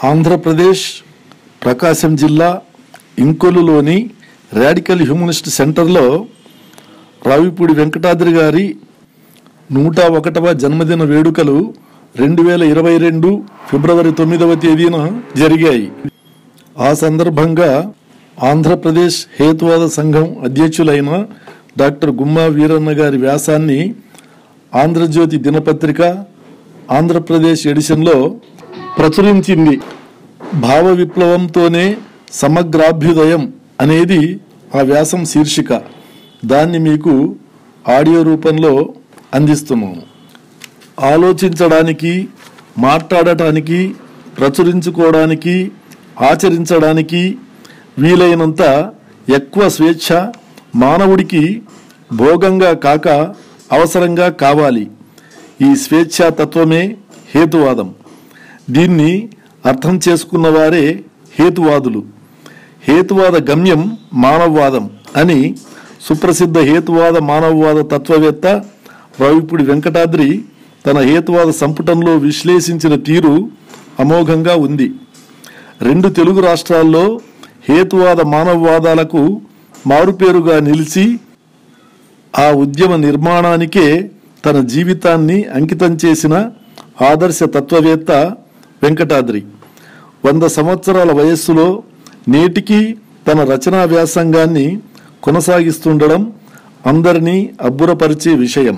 ఆంధ్రప్రదేశ్ ప్రకాశం జిల్లా ఇంకొల్లులోని radical humanist సెంటర్లో రావిపూడి వెంకటాద్రి గారి నూట ఒకటవ జన్మదిన వేడుకలు రెండు వేల ఇరవై రెండు ఫిబ్రవరి తొమ్మిదవ తేదీన జరిగాయి ఆ సందర్భంగా ఆంధ్రప్రదేశ్ హేతువాద సంఘం అధ్యక్షులైన డాక్టర్ గుమ్మా వీరన్న గారి వ్యాసాన్ని ఆంధ్రజ్యోతి దినపత్రిక ఆంధ్రప్రదేశ్ ఎడిషన్లో ప్రచురించింది భావ విప్లవంతోనే సమగ్రాభ్యుదయం అనేది ఆ వ్యాసం శీర్షిక దాన్ని మీకు ఆడియో రూపంలో అందిస్తున్నాము ఆలోచించడానికి మాట్లాడటానికి ప్రచురించుకోవడానికి ఆచరించడానికి వీలైనంత ఎక్కువ స్వేచ్ఛ మానవుడికి భోగంగా కాక అవసరంగా కావాలి ఈ స్వేచ్ఛా తత్వమే హేతువాదం దీన్ని అర్థం చేసుకున్న వారే హేతువాదులు హేతువాద గమ్యం మానవవాదం అని సుప్రసిద్ధ హేతువాద మానవవాద తత్వవేత్త రావిపూడి వెంకటాద్రి తన హేతువాద సంపుటంలో విశ్లేషించిన తీరు అమోఘంగా ఉంది రెండు తెలుగు రాష్ట్రాల్లో హేతువాద మానవవాదాలకు మారుపేరుగా నిలిచి ఆ ఉద్యమ నిర్మాణానికే తన జీవితాన్ని అంకితం చేసిన ఆదర్శ తత్వవేత్త వెంకటాద్రి వంద సంవత్సరాల వయస్సులో నేటికి తన రచనా వ్యాసంగాన్ని కొనసాగిస్తుండడం అందరినీ అబ్బురపరిచే విషయం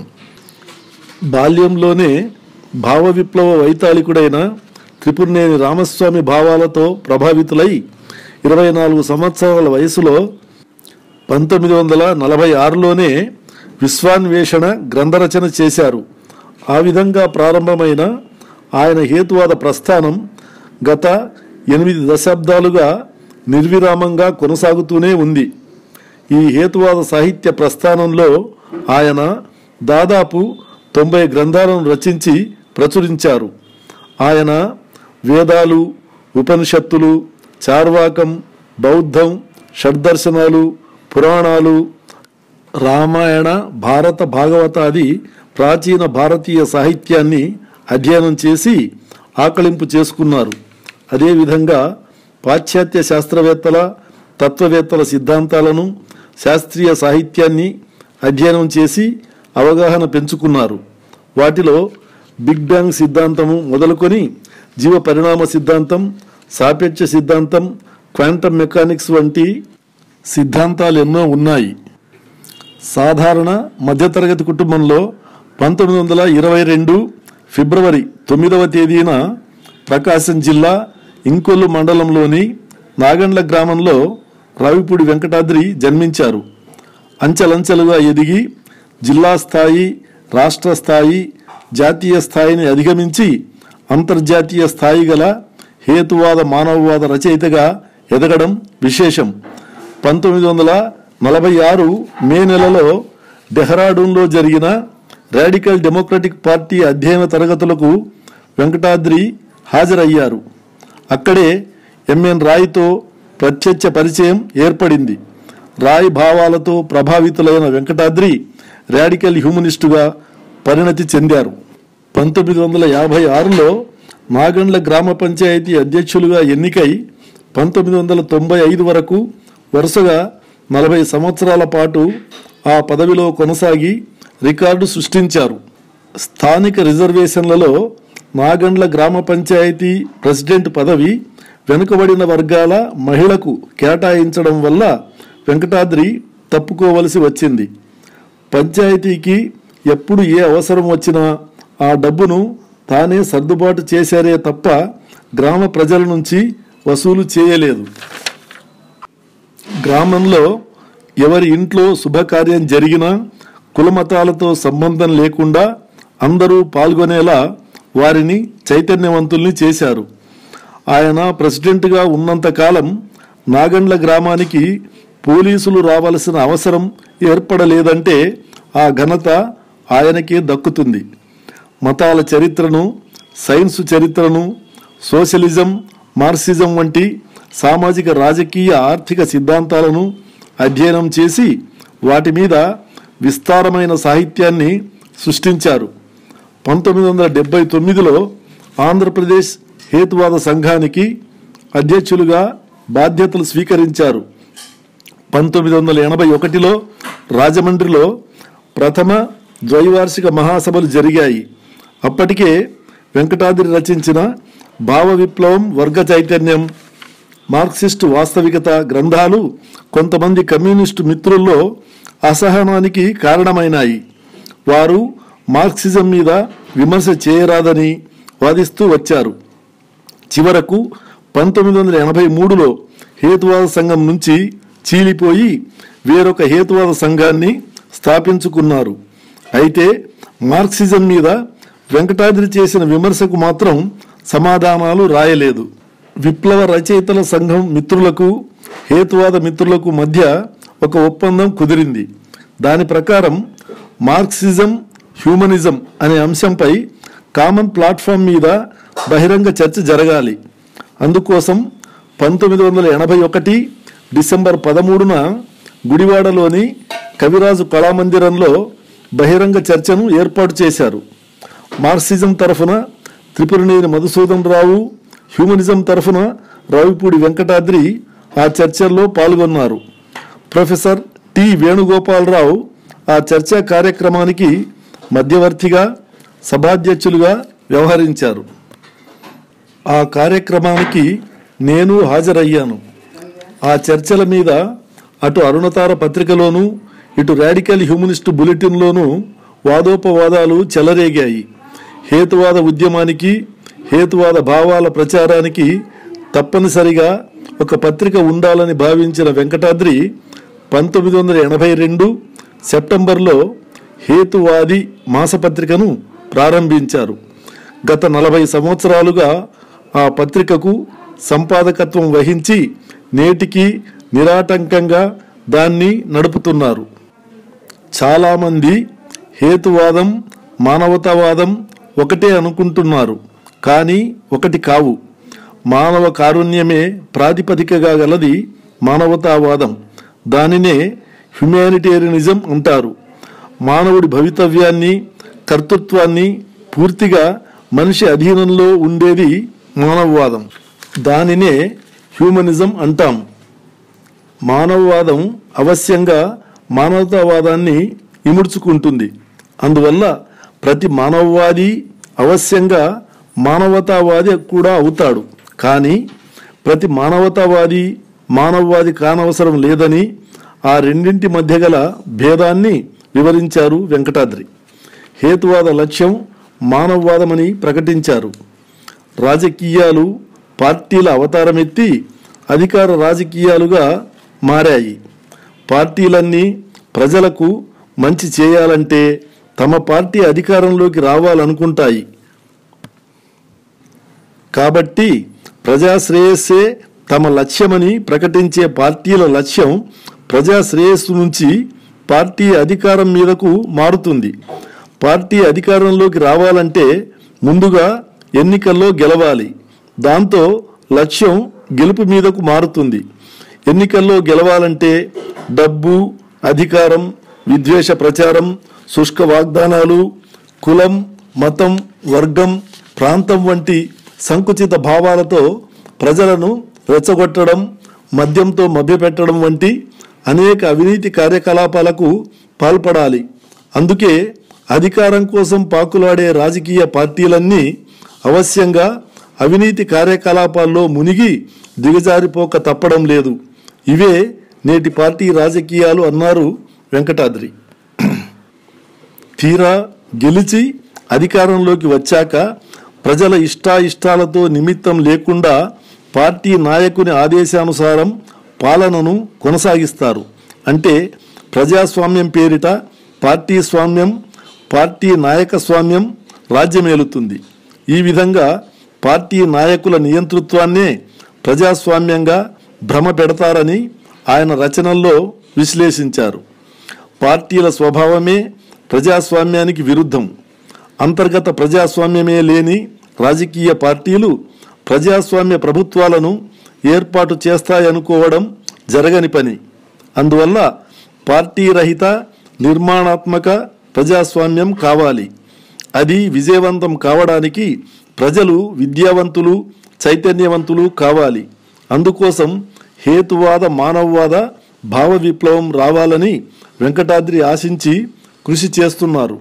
బాల్యంలోనే భావ విప్లవ వైతాళికుడైన త్రిపురనేని రామస్వామి భావాలతో ప్రభావితులై ఇరవై నాలుగు సంవత్సరాల వయసులో పంతొమ్మిది వందల నలభై ఆరులోనే విశ్వాన్వేషణ గ్రంథరచన చేశారు ఆ విధంగా ప్రారంభమైన ఆయన హేతువాద ప్రస్థానం గత ఎనిమిది దశాబ్దాలుగా నిర్విరామంగా కొనసాగుతూనే ఉంది ఈ హేతువాద సాహిత్య ప్రస్థానంలో ఆయన దాదాపు తొంభై గ్రంథాలను రచించి ప్రచురించారు ఆయన వేదాలు ఉపనిషత్తులు చార్వాకం బౌద్ధం షడ్దర్శనాలు పురాణాలు రామాయణ భారత భాగవతాది ప్రాచీన భారతీయ సాహిత్యాన్ని అధ్యయనం చేసి ఆకలింపు చేసుకున్నారు అదేవిధంగా పాశ్చాత్య శాస్త్రవేత్తల తత్వవేత్తల సిద్ధాంతాలను శాస్త్రీయ సాహిత్యాన్ని అధ్యయనం చేసి అవగాహన పెంచుకున్నారు వాటిలో బిగ్ బ్యాంగ్ సిద్ధాంతము మొదలుకొని జీవ పరిణామ సిద్ధాంతం సాపేక్ష సిద్ధాంతం క్వాంటమ్ మెకానిక్స్ వంటి సిద్ధాంతాలు ఎన్నో ఉన్నాయి సాధారణ మధ్యతరగతి కుటుంబంలో పంతొమ్మిది వందల ఇరవై రెండు ఫిబ్రవరి తొమ్మిదవ తేదీన ప్రకాశం జిల్లా ఇంకొల్లు మండలంలోని నాగండ్ల గ్రామంలో రావిపూడి వెంకటాద్రి జన్మించారు అంచెలంచెలుగా ఎదిగి జిల్లా స్థాయి రాష్ట్ర స్థాయి జాతీయ స్థాయిని అధిగమించి అంతర్జాతీయ స్థాయి గల హేతువాద మానవవాద రచయితగా ఎదగడం విశేషం పంతొమ్మిది వందల నలభై ఆరు మే నెలలో డెహ్రాడూన్లో జరిగిన రాడికల్ డెమోక్రటిక్ పార్టీ అధ్యయన తరగతులకు వెంకటాద్రి హాజరయ్యారు అక్కడే ఎంఎన్ రాయ్తో ప్రత్యక్ష పరిచయం ఏర్పడింది రాయ్ భావాలతో ప్రభావితులైన వెంకటాద్రి రాడికల్ హ్యూమనిస్టుగా పరిణతి చెందారు పంతొమ్మిది వందల యాభై ఆరులో నాగండ్ల గ్రామ పంచాయతీ అధ్యక్షులుగా ఎన్నికై పంతొమ్మిది వందల తొంభై ఐదు వరకు వరుసగా నలభై సంవత్సరాల పాటు ఆ పదవిలో కొనసాగి రికార్డు సృష్టించారు స్థానిక రిజర్వేషన్లలో నాగండ్ల గ్రామ పంచాయతీ ప్రెసిడెంట్ పదవి వెనుకబడిన వర్గాల మహిళకు కేటాయించడం వల్ల వెంకటాద్రి తప్పుకోవలసి వచ్చింది పంచాయతీకి ఎప్పుడు ఏ అవసరం వచ్చినా ఆ డబ్బును తానే సర్దుబాటు చేశారే తప్ప గ్రామ ప్రజల నుంచి వసూలు చేయలేదు గ్రామంలో ఎవరి ఇంట్లో శుభకార్యం జరిగినా కులమతాలతో సంబంధం లేకుండా అందరూ పాల్గొనేలా వారిని చైతన్యవంతుల్ని చేశారు ఆయన ప్రెసిడెంట్గా ఉన్నంతకాలం నాగండ్ల గ్రామానికి పోలీసులు రావలసిన అవసరం ఏర్పడలేదంటే ఆ ఘనత ఆయనకే దక్కుతుంది మతాల చరిత్రను సైన్స్ చరిత్రను సోషలిజం మార్క్సిజం వంటి సామాజిక రాజకీయ ఆర్థిక సిద్ధాంతాలను అధ్యయనం చేసి వాటి మీద విస్తారమైన సాహిత్యాన్ని సృష్టించారు పంతొమ్మిది వందల డెబ్బై తొమ్మిదిలో ఆంధ్రప్రదేశ్ హేతువాద సంఘానికి అధ్యక్షులుగా బాధ్యతలు స్వీకరించారు పంతొమ్మిది వందల ఎనభై ఒకటిలో రాజమండ్రిలో ప్రథమ ద్వైవార్షిక మహాసభలు జరిగాయి అప్పటికే వెంకటాద్రి రచించిన భావ విప్లవం వర్గ చైతన్యం మార్క్సిస్టు వాస్తవికత గ్రంథాలు కొంతమంది కమ్యూనిస్టు మిత్రుల్లో అసహనానికి కారణమైనాయి వారు మార్క్సిజం మీద విమర్శ చేయరాదని వాదిస్తూ వచ్చారు చివరకు పంతొమ్మిది వందల ఎనభై మూడులో హేతువాద సంఘం నుంచి చీలిపోయి వేరొక హేతువాద సంఘాన్ని స్థాపించుకున్నారు అయితే మార్క్సిజం మీద వెంకటాద్రి చేసిన విమర్శకు మాత్రం సమాధానాలు రాయలేదు విప్లవ రచయితల సంఘం మిత్రులకు హేతువాద మిత్రులకు మధ్య ఒక ఒప్పందం కుదిరింది దాని ప్రకారం మార్క్సిజం హ్యూమనిజం అనే అంశంపై కామన్ ప్లాట్ఫామ్ మీద బహిరంగ చర్చ జరగాలి అందుకోసం పంతొమ్మిది వందల ఎనభై ఒకటి డిసెంబర్ పదమూడున గుడివాడలోని కవిరాజు కళామందిరంలో బహిరంగ చర్చను ఏర్పాటు చేశారు మార్క్సిజం తరఫున త్రిపురనేని మధుసూదన్ రావు హ్యూమనిజం తరఫున రావిపూడి వెంకటాద్రి ఆ చర్చల్లో పాల్గొన్నారు ప్రొఫెసర్ టి వేణుగోపాలరావు ఆ చర్చా కార్యక్రమానికి మధ్యవర్తిగా సభాధ్యక్షులుగా వ్యవహరించారు ఆ కార్యక్రమానికి నేను హాజరయ్యాను ఆ చర్చల మీద అటు అరుణతార పత్రికలోను ఇటు రాడికల్ హ్యూమనిస్టు బులెటిన్లోనూ వాదోపవాదాలు చెలరేగాయి హేతువాద ఉద్యమానికి హేతువాద భావాల ప్రచారానికి తప్పనిసరిగా ఒక పత్రిక ఉండాలని భావించిన వెంకటాద్రి పంతొమ్మిది వందల ఎనభై రెండు సెప్టెంబర్లో హేతువాది మాసపత్రికను ప్రారంభించారు గత నలభై సంవత్సరాలుగా ఆ పత్రికకు సంపాదకత్వం వహించి నేటికి నిరాటంకంగా దాన్ని నడుపుతున్నారు చాలామంది హేతువాదం మానవతావాదం ఒకటే అనుకుంటున్నారు కానీ ఒకటి కావు మానవ కారుణ్యమే ప్రాతిపదికగా గలది మానవతావాదం దానినే హ్యుమానిటేరియనిజం అంటారు మానవుడి భవితవ్యాన్ని కర్తృత్వాన్ని పూర్తిగా మనిషి అధీనంలో ఉండేది మానవవాదం దానినే హ్యూమనిజం అంటాం మానవవాదం అవశ్యంగా మానవతావాదాన్ని ఇముడ్చుకుంటుంది అందువల్ల ప్రతి మానవవాది అవశ్యంగా మానవతావాది కూడా అవుతాడు కానీ ప్రతి మానవతావాది మానవవాది కానవసరం లేదని ఆ రెండింటి మధ్య గల భేదాన్ని వివరించారు వెంకటాద్రి హేతువాద లక్ష్యం మానవవాదమని ప్రకటించారు రాజకీయాలు పార్టీల అవతారమెత్తి అధికార రాజకీయాలుగా మారాయి పార్టీలన్నీ ప్రజలకు మంచి చేయాలంటే తమ పార్టీ అధికారంలోకి రావాలనుకుంటాయి కాబట్టి ప్రజాశ్రేయస్సే తమ లక్ష్యమని ప్రకటించే పార్టీల లక్ష్యం ప్రజాశ్రేయస్సు నుంచి పార్టీ అధికారం మీదకు మారుతుంది పార్టీ అధికారంలోకి రావాలంటే ముందుగా ఎన్నికల్లో గెలవాలి దాంతో లక్ష్యం గెలుపు మీదకు మారుతుంది ఎన్నికల్లో గెలవాలంటే డబ్బు అధికారం విద్వేష ప్రచారం శుష్క వాగ్దానాలు కులం మతం వర్గం ప్రాంతం వంటి సంకుచిత భావాలతో ప్రజలను రెచ్చగొట్టడం మద్యంతో మభ్యపెట్టడం వంటి అనేక అవినీతి కార్యకలాపాలకు పాల్పడాలి అందుకే అధికారం కోసం పాకులాడే రాజకీయ పార్టీలన్నీ అవశ్యంగా అవినీతి కార్యకలాపాల్లో మునిగి దిగజారిపోక తప్పడం లేదు ఇవే నేటి పార్టీ రాజకీయాలు అన్నారు వెంకటాద్రి తీరా గెలిచి అధికారంలోకి వచ్చాక ప్రజల ఇష్టాయిష్టాలతో నిమిత్తం లేకుండా పార్టీ నాయకుని ఆదేశానుసారం పాలనను కొనసాగిస్తారు అంటే ప్రజాస్వామ్యం పేరిట పార్టీ స్వామ్యం పార్టీ నాయక స్వామ్యం రాజ్యమేలుతుంది ఈ విధంగా పార్టీ నాయకుల నియంతృత్వాన్నే ప్రజాస్వామ్యంగా భ్రమ పెడతారని ఆయన రచనల్లో విశ్లేషించారు పార్టీల స్వభావమే ప్రజాస్వామ్యానికి విరుద్ధం అంతర్గత ప్రజాస్వామ్యమే లేని రాజకీయ పార్టీలు ప్రజాస్వామ్య ప్రభుత్వాలను ఏర్పాటు చేస్తాయనుకోవడం జరగని పని అందువల్ల పార్టీ రహిత నిర్మాణాత్మక ప్రజాస్వామ్యం కావాలి అది విజయవంతం కావడానికి ప్రజలు విద్యావంతులు చైతన్యవంతులు కావాలి అందుకోసం హేతువాద మానవవాద భావ విప్లవం రావాలని వెంకటాద్రి ఆశించి కృషి చేస్తున్నారు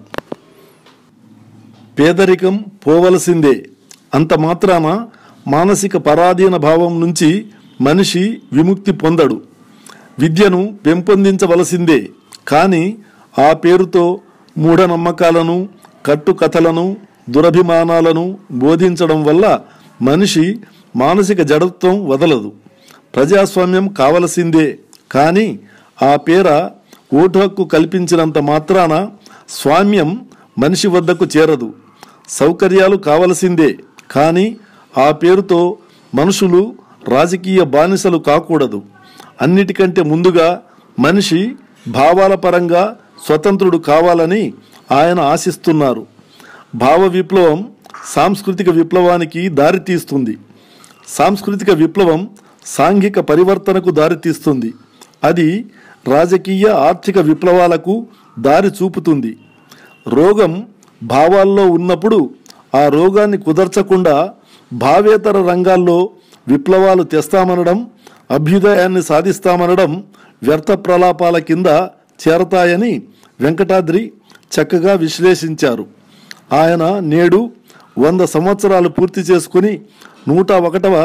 పేదరికం పోవలసిందే అంత మాత్రాన మానసిక పరాధీన భావం నుంచి మనిషి విముక్తి పొందడు విద్యను పెంపొందించవలసిందే కానీ ఆ పేరుతో మూఢనమ్మకాలను కట్టుకథలను దురభిమానాలను బోధించడం వల్ల మనిషి మానసిక జడత్వం వదలదు ప్రజాస్వామ్యం కావలసిందే కానీ ఆ పేర ఓటు హక్కు కల్పించినంత మాత్రాన స్వామ్యం మనిషి వద్దకు చేరదు సౌకర్యాలు కావలసిందే కానీ ఆ పేరుతో మనుషులు రాజకీయ బానిసలు కాకూడదు అన్నిటికంటే ముందుగా మనిషి భావాల పరంగా స్వతంత్రుడు కావాలని ఆయన ఆశిస్తున్నారు భావ విప్లవం సాంస్కృతిక విప్లవానికి దారితీస్తుంది సాంస్కృతిక విప్లవం సాంఘిక పరివర్తనకు దారితీస్తుంది అది రాజకీయ ఆర్థిక విప్లవాలకు దారి చూపుతుంది రోగం భావాల్లో ఉన్నప్పుడు ఆ రోగాన్ని కుదర్చకుండా భావేతర రంగాల్లో విప్లవాలు తెస్తామనడం అభ్యుదయాన్ని సాధిస్తామనడం వ్యర్థ ప్రలాపాల కింద చేరతాయని వెంకటాద్రి చక్కగా విశ్లేషించారు ఆయన నేడు వంద సంవత్సరాలు పూర్తి చేసుకుని నూట ఒకటవ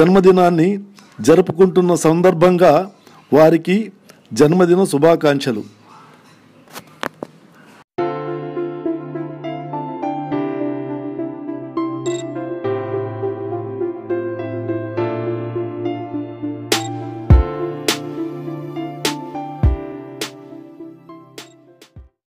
జన్మదినాన్ని జరుపుకుంటున్న సందర్భంగా వారికి జన్మదిన శుభాకాంక్షలు